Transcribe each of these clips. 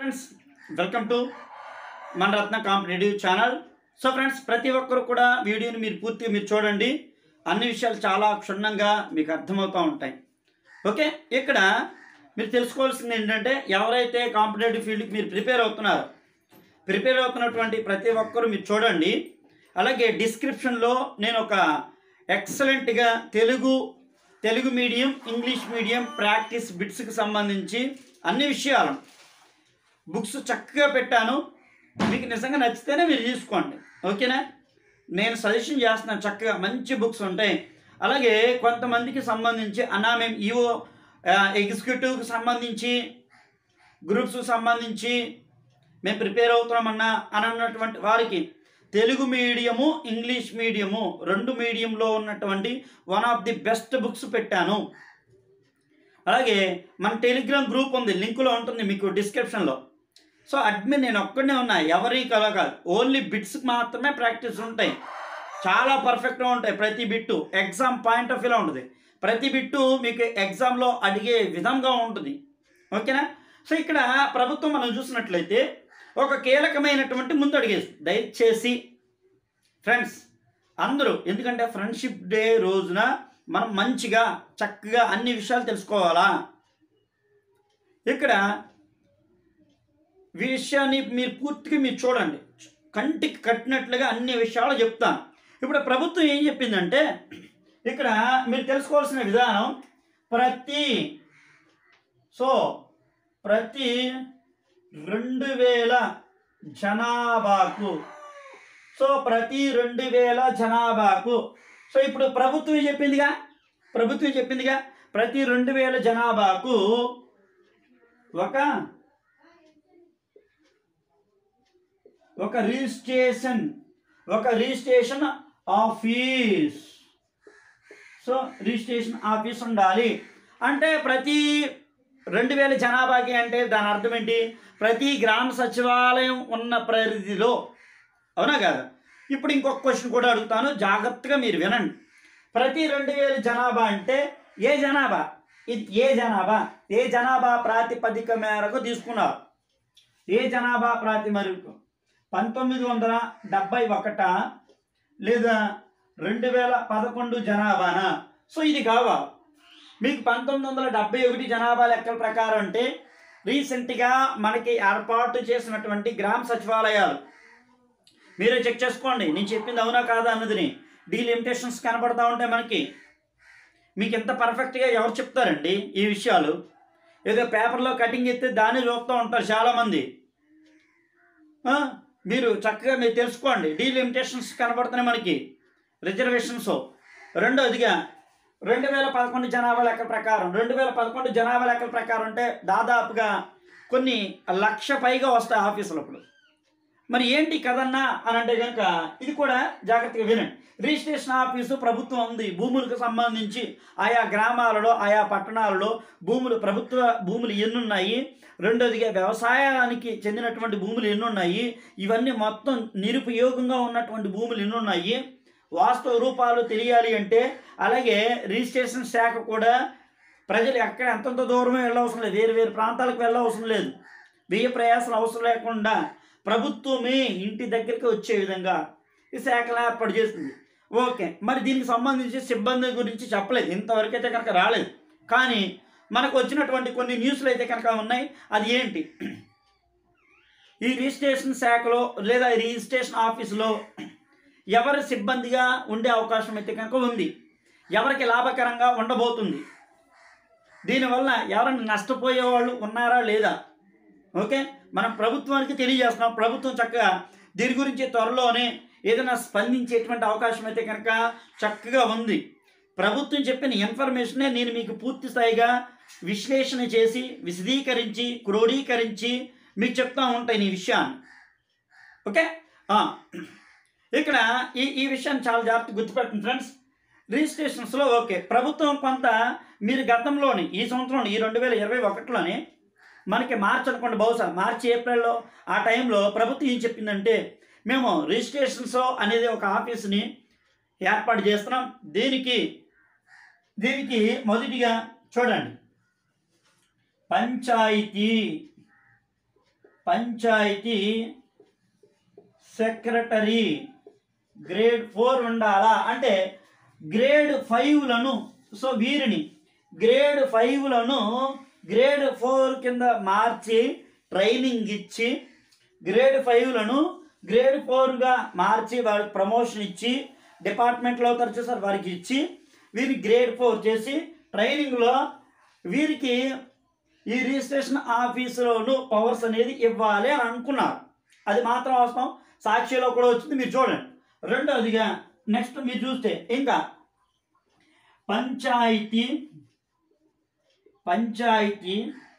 friends welcome to మన Ratna competitive channel so friends ప్రతి ఒక్కరు కూడా వీడియోని మీరు పూర్తిగా మీరు చూడండి అన్ని విషయాలు చాలా క్షుణ్ణంగా మీకు అర్థమవుతూ ఉంటాయి ఓకే ఇక్కడ మీరు తెలుసుకోవాల్సింది ఏంటంటే ఎవరైతే కాంపిటేటివ్ ఫీల్డ్కి మీరు ప్రిపేర్ అవుతున్నారో ప్రిపేర్ అవుతున్నటువంటి ప్రతి ఒక్కరు మీరు చూడండి అలాగే డిస్క్రిప్షన్లో నేను ఒక ఎక్సలెంట్గా Telugu Telugu medium English medium practice బిట్స్కి సంబంధించి అన్ని విషయాలను బుక్స్ చక్కగా పెట్టాను మీకు నిజంగా నచ్చితేనే మీరు తీసుకోండి ఓకేనా నేను సజెషన్ చేస్తున్నాను చక్కగా మంచి బుక్స్ ఉంటాయి అలాగే కొంతమందికి సంబంధించి అన్నా మేము ఈవో ఎగ్జిక్యూటివ్కి సంబంధించి గ్రూప్స్కి సంబంధించి మేము ప్రిపేర్ అవుతున్నామన్నా అని అన్నటువంటి వారికి తెలుగు మీడియము ఇంగ్లీష్ మీడియము రెండు మీడియంలో ఉన్నటువంటి one of the best books పెట్టాను అలాగే మన టెలిగ్రామ్ గ్రూప్ ఉంది లింకులో ఉంటుంది మీకు డిస్క్రిప్షన్లో సో అడ్మిన్ నేను ఒక్కడనే ఉన్నా ఎవరి కల కాదు ఓన్లీ బిట్స్కి మాత్రమే ప్రాక్టీస్ ఉంటాయి చాలా పర్ఫెక్ట్గా ఉంటాయి ప్రతి బిట్టు ఎగ్జామ్ పాయింట్ ఆఫ్ వ్యూలో ఉంటుంది ప్రతి బిట్టు మీకు ఎగ్జామ్లో అడిగే విధంగా ఉంటుంది ఓకేనా సో ఇక్కడ ప్రభుత్వం మనం చూసినట్లయితే ఒక కీలకమైనటువంటి ముందు అడిగేసి దయచేసి ఫ్రెండ్స్ అందరూ ఎందుకంటే ఫ్రెండ్షిప్ డే రోజున మనం మంచిగా చక్కగా అన్ని విషయాలు తెలుసుకోవాలా ఇక్కడ విషయాన్ని మీరు పూర్తిగా మీరు చూడండి కంటికి కట్టినట్లుగా అన్ని విషయాలు చెప్తాను ఇప్పుడు ప్రభుత్వం ఏం చెప్పిందంటే ఇక్కడ మీరు తెలుసుకోవాల్సిన విధానం ప్రతి సో ప్రతి రెండు వేల జనాభాకు సో ప్రతి రెండు వేల జనాభాకు సో ఇప్పుడు ప్రభుత్వం చెప్పిందిగా ప్రభుత్వం చెప్పిందిగా ప్రతి రెండు వేల జనాభాకు ఒక ఒక రిజిస్ట్రేషన్ ఒక registration office so registration office ఉండాలి అంటే ప్రతి రెండు వేల జనాభాకి అంటే దాని అర్థం ఏంటి ప్రతి గ్రామ సచివాలయం ఉన్న పరిధిలో అవునా కాదా ఇప్పుడు ఇంకొక క్వశ్చన్ కూడా అడుగుతాను జాగ్రత్తగా మీరు వినండి ప్రతి రెండు వేల జనాభా అంటే ఏ జనాభా ఇది ఏ జనాభా ఏ జనాభా ప్రాతిపదిక మేరకు తీసుకున్నారు ఏ జనాభా ప్రాతిపదిక పంతొమ్మిది వందల డెబ్బై ఒకట లేదా రెండు వేల పదకొండు జనాభానా సో ఇది కావాలి మీకు పంతొమ్మిది వందల డెబ్బై ఒకటి జనాభా లెక్కల ప్రకారం అంటే రీసెంట్గా మనకి ఏర్పాటు చేసినటువంటి గ్రామ సచివాలయాలు మీరే చెక్ చేసుకోండి నేను చెప్పింది అవునా కాదా అన్నదిని డీలిమిటేషన్స్ కనబడతా ఉంటాయి మనకి మీకు ఎంత పర్ఫెక్ట్గా ఎవరు చెప్తారండి ఈ విషయాలు ఏదో పేపర్లో కటింగ్ ఎత్తే దాన్ని చూస్తూ ఉంటారు చాలామంది ఆ, మీరు చక్కగా మీరు తెలుసుకోండి డీలిమిటేషన్స్ కనబడుతున్నాయి మనకి రిజర్వేషన్స్ రెండోదిగా రెండు వేల పదకొండు జనాభా లెక్కల ప్రకారం రెండు వేల పదకొండు జనాభా లెక్కల ప్రకారం అంటే దాదాపుగా కొన్ని లక్ష పైగా వస్తాయి ఆఫీసులు అప్పుడు మరి ఏంటి కదన్నా అని అంటే కనుక ఇది కూడా జాగ్రత్తగా వినండి రిజిస్ట్రేషన్ ఆఫీసు ప్రభుత్వం ఉంది భూములకు సంబంధించి ఆయా గ్రామాలలో ఆయా పట్టణాలలో భూములు ప్రభుత్వ భూములు ఎన్ని ఉన్నాయి రెండోదిగా వ్యవసాయానికి చెందినటువంటి భూములు ఎన్ని ఉన్నాయి ఇవన్నీ మొత్తం నిరుపయోగంగా ఉన్నటువంటి భూములు ఎన్ని ఉన్నాయి వాస్తవ రూపాలు తెలియాలి అంటే అలాగే రిజిస్ట్రేషన్ శాఖ కూడా ప్రజలు ఎక్కడ ఎంతంత దూరమే వెళ్ళవసరం లేదు వేరు వేరు ప్రాంతాలకు వెళ్ళవసరం లేదు వ్యయ ప్రయాసం అవసరం లేకుండా ప్రభుత్వమే ఇంటి దగ్గరికి వచ్చే విధంగా ఈ శాఖలు ఏర్పాటు చేస్తుంది ఓకే మరి దీనికి సంబంధించి సిబ్బంది గురించి చెప్పలేదు ఇంతవరకు అయితే కనుక రాలేదు కానీ మనకు వచ్చినటువంటి కొన్ని న్యూస్లు అయితే కనుక ఉన్నాయి అది ఏంటి ఈ రిజిస్ట్రేషన్ శాఖలో లేదా ఈ రిజిస్ట్రేషన్ ఆఫీసులో ఎవరు సిబ్బందిగా ఉండే అవకాశం అయితే కనుక ఉంది ఎవరికి లాభకరంగా ఉండబోతుంది దీనివల్ల ఎవరైనా నష్టపోయే వాళ్ళు ఉన్నారా లేదా ఓకే మనం ప్రభుత్వానికి తెలియజేస్తున్నాం ప్రభుత్వం చక్కగా దీని గురించి త్వరలోనే ఏదైనా స్పందించేటువంటి అవకాశం అయితే కనుక చక్కగా ఉంది ప్రభుత్వం చెప్పిన ఇన్ఫర్మేషనే నేను మీకు పూర్తి స్థాయిగా విశ్లేషణ చేసి విశదీకరించి క్రోడీకరించి మీకు చెప్తా ఉంటాను ఈ విషయాన్ని ఓకే ఆ, ఇక్కడ ఈ ఈ విషయాన్ని చాలా జాగ్రత్త గుర్తుపెట్టండి ఫ్రెండ్స్ రిజిస్ట్రేషన్స్లో ఓకే ప్రభుత్వం కొంత మీరు గతంలోని ఈ సంవత్సరం ఈ రెండు వేల ఇరవై ఒకటిలోని మనకి మార్చ్ అనుకోండి బహుశా మార్చి ఏప్రిల్లో ఆ టైంలో ప్రభుత్వం ఏం చెప్పిందంటే మేము రిజిస్ట్రేషన్స్ అనేది ఒక ఆఫీస్ని ఏర్పాటు చేస్తున్నాం దీనికి దీనికి మొదటిగా చూడండి panchayat panchayat secretary grade four ఉండాలా అంటే గ్రేడ్ ఫైవ్లను సో వీరిని గ్రేడ్ ఫైవ్లను గ్రేడ్ ఫోర్ కింద మార్చి ట్రైనింగ్ ఇచ్చి గ్రేడ్ ఫైవ్లను గ్రేడ్ ఫోర్గా మార్చి వారికి ప్రమోషన్ ఇచ్చి డిపార్ట్మెంట్లో తరచు సార్ వారికి ఇచ్చి వీరికి గ్రేడ్ ఫోర్ చేసి ట్రైనింగ్లో వీరికి ఈ రిజిస్ట్రేషన్ ఆఫీసులోను పవర్స్ అనేది ఇవ్వాలి అని అనుకున్నారు అది మాత్రం అవసరం సాక్షిలో కూడా వచ్చింది మీరు చూడండి రెండవదిగా నెక్స్ట్ మీరు చూస్తే ఇంకా పంచాయతీ పంచాయతీ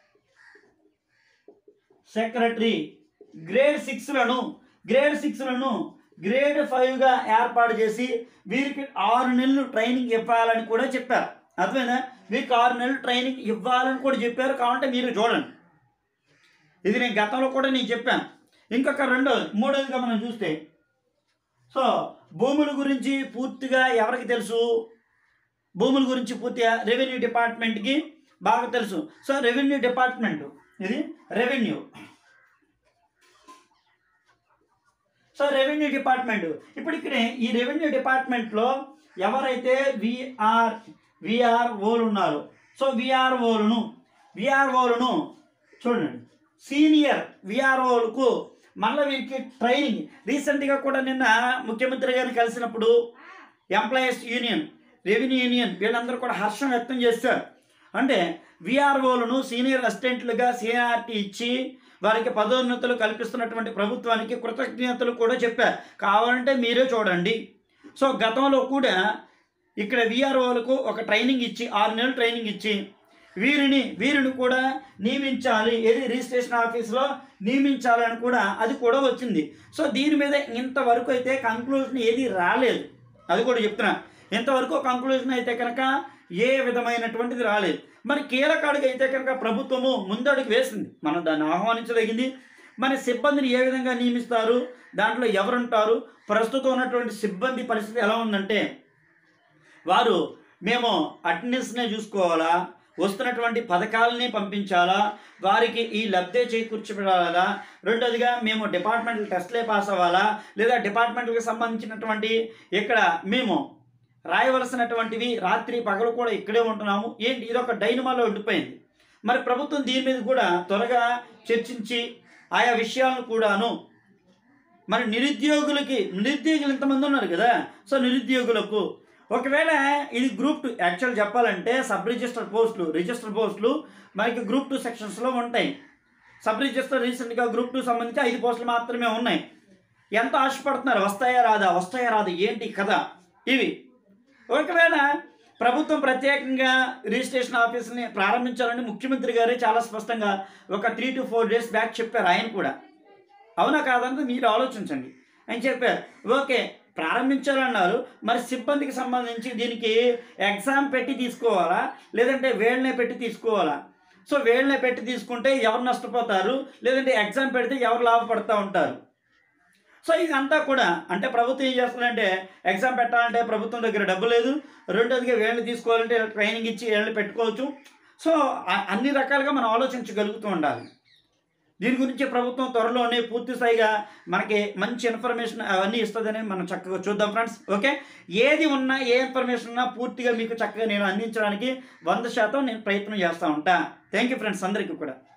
సెక్రటరీ గ్రేడ్ సిక్స్లను గ్రేడ్ సిక్స్లను గ్రేడ్ ఫైవ్గా ఏర్పాటు చేసి వీరికి ఆరు నెలలు ట్రైనింగ్ ఇవ్వాలని కూడా చెప్పారు అర్థమైందా వీరికి ఆరు నెలలు ట్రైనింగ్ ఇవ్వాలని కూడా చెప్పారు కావాలంటే మీరు చూడండి ఇది నేను గతంలో కూడా నేను చెప్పాను ఇంకొక రెండోది మూడోదిగా మనం చూస్తే సో భూముల గురించి పూర్తిగా ఎవరికి తెలుసు భూముల గురించి పూర్తిగా రెవెన్యూ డిపార్ట్మెంట్కి బాగా తెలుసు సో రెవెన్యూ డిపార్ట్మెంట్ ఇది రెవెన్యూ సో రెవెన్యూ డిపార్ట్మెంట్ ఇప్పుడు ఇక్కడ ఈ రెవెన్యూ డిపార్ట్మెంట్లో ఎవరైతే విఆర్ విఆర్ఓలు ఉన్నారో సో విఆర్ఓలను విఆర్ఓలను చూడండి సీనియర్ విఆర్ఓలకు మళ్ళీ వీరికి ట్రైనింగ్ రీసెంట్గా కూడా నిన్న ముఖ్యమంత్రి గారిని కలిసినప్పుడు ఎంప్లాయీస్ యూనియన్ రెవెన్యూ యూనియన్ వీళ్ళందరూ కూడా హర్షం వ్యక్తం చేశారు అంటే విఆర్ఓలను సీనియర్ అసిస్టెంట్లుగా సీనియారిటీ ఇచ్చి వారికి పదోన్నతులు కల్పిస్తున్నటువంటి ప్రభుత్వానికి కృతజ్ఞతలు కూడా చెప్పారు కావాలంటే మీరే చూడండి సో గతంలో కూడా ఇక్కడ విఆర్ఓలకు ఒక ట్రైనింగ్ ఇచ్చి ఆరు నెలలు ట్రైనింగ్ ఇచ్చి వీరిని వీరిని కూడా నియమించాలి ఏది రిజిస్ట్రేషన్ ఆఫీస్లో నియమించాలని కూడా అది కూడా వచ్చింది సో దీని మీద ఇంతవరకు అయితే కంక్లూజన్ ఏది రాలేదు అది కూడా చెప్తున్నా ఇంతవరకు కంక్లూజన్ అయితే కనుక ఏ విధమైనటువంటిది రాలేదు మరి కీలక అడుగు అయితే కనుక ప్రభుత్వము ముందడుగు వేసింది మనం దాన్ని ఆహ్వానించదగింది మన సిబ్బందిని ఏ విధంగా నియమిస్తారు దాంట్లో ఎవరుంటారు ప్రస్తుతం ఉన్నటువంటి సిబ్బంది పరిస్థితి ఎలా ఉందంటే వారు మేము అటెండెన్స్నే చూసుకోవాలా వస్తున్నటువంటి పథకాలని పంపించాలా వారికి ఈ లబ్ధి చేకూర్చబడాలా రెండోదిగా మేము డిపార్ట్మెంటల్ టెస్ట్లే పాస్ అవ్వాలా లేదా డిపార్ట్మెంట్కి సంబంధించినటువంటి ఇక్కడ మేము రాయవలసినటువంటివి రాత్రి పగలు కూడా ఇక్కడే ఉంటున్నాము ఏంటి ఇది ఒక డైనమాలో ఉండిపోయింది మరి ప్రభుత్వం దీని మీద కూడా త్వరగా చర్చించి ఆయా విషయాలను కూడాను మరి నిరుద్యోగులకి నిరుద్యోగులు ఇంతమంది ఉన్నారు కదా సో నిరుద్యోగులకు ఒకవేళ ఇది గ్రూప్ టూ యాక్చువల్ చెప్పాలంటే సబ్ రిజిస్టర్ పోస్టులు రిజిస్టర్ పోస్టులు మనకి గ్రూప్ టూ సెక్షన్స్లో ఉంటాయి సబ్ రిజిస్టర్ రీసెంట్గా గ్రూప్ టూ సంబంధించి ఐదు పోస్టులు మాత్రమే ఉన్నాయి ఎంత ఆశపడుతున్నారు వస్తాయా రాదా వస్తాయా రాదా ఏంటి కథ ఇవి ఒకవేళ ప్రభుత్వం ప్రత్యేకంగా రిజిస్ట్రేషన్ ఆఫీస్ని ప్రారంభించాలని ముఖ్యమంత్రి గారే చాలా స్పష్టంగా ఒక three to four days back చెప్పారు ఆయన కూడా అవునా కాదన్నది మీరు ఆలోచించండి అని చెప్పారు ఓకే ప్రారంభించాలన్నారు మరి సిబ్బందికి సంబంధించి దీనికి ఎగ్జామ్ పెట్టి తీసుకోవాలా లేదంటే వేళ్ళనే పెట్టి తీసుకోవాలా సో వేళ్ళనే పెట్టి తీసుకుంటే ఎవరు నష్టపోతారు లేదంటే ఎగ్జామ్ పెడితే ఎవరు లాభపడతా ఉంటారు సో ఇదంతా కూడా అంటే ప్రభుత్వం ఏం చేస్తుందంటే ఎగ్జామ్ పెట్టాలంటే ప్రభుత్వం దగ్గర డబ్బు లేదు రెండోదిగా వేళ్ళు తీసుకోవాలంటే ట్రైనింగ్ ఇచ్చి వేళ్ళు పెట్టుకోవచ్చు సో అ- అన్ని రకాలుగా మనం ఆలోచించగలుగుతూ ఉండాలి దీని గురించి ప్రభుత్వం త్వరలోనే పూర్తి స్థాయిగా మనకి మంచి ఇన్ఫర్మేషన్ అవన్నీ ఇస్తుందని మనం చక్కగా చూద్దాం ఫ్రెండ్స్ ఓకే ఏది ఉన్నా ఏ ఇన్ఫర్మేషన్ ఉన్నా పూర్తిగా మీకు చక్కగా నేను అందించడానికి వంద శాతం నేను ప్రయత్నం చేస్తూ ఉంటా థ్యాంక్ యూ ఫ్రెండ్స్ అందరికీ కూడా